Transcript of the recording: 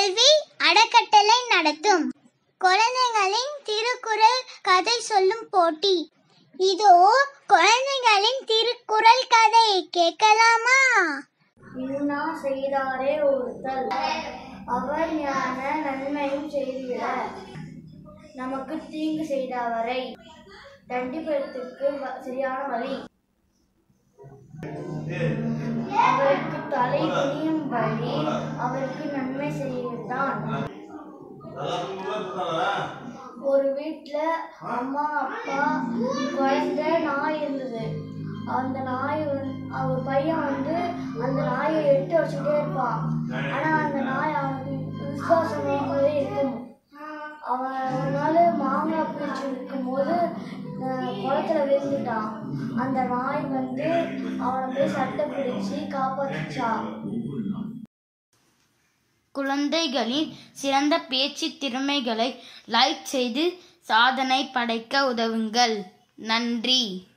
கல்வி அறக்கட்டளை நடத்தும் குழந்தைகளின் திருக்குறள் கதை சொல்லும் போட்டி இதோ குழந்தைகளின் திருக்குறள் கதை கேட்கலாமா இன்னா செய்தாரே ஒருத்தல் அவர் ஞான நன்மையும் செய்திட நமக்கு தீங்கு செய்தவரை தண்டிப்பதற்கு வ- சரியான வழி அவருக்கு தலை குனியும்படி அவருக்கு நன்மை செய்வதுதான் ஒரு வீட்டில் அம்மா அப்பா குழந்தை நாய் இருந்தது அந்த நாய் வந்து அவர் பையன் வந்து அந்த நாயை எட்டு வச்சுட்டே இருப்பான் ஆனால் அந்த நாய் அவனுக்கு விசுவாசமாகவே இருக்கும் அவன் ஒரு நாள் மாங்காய் பிடிச்சி இருக்கும்போது அஹ், குளத்துல விழுந்துட்டான் அந்த நாய் வந்து அவனை போய் சட்டை பிடிச்சி காப்பாத்துச்சான் குழந்தைகளின் சிறந்த பேச்சு திறமைகளை லைக் செய்து சாதனை படைக்க உதவுங்கள் நன்றி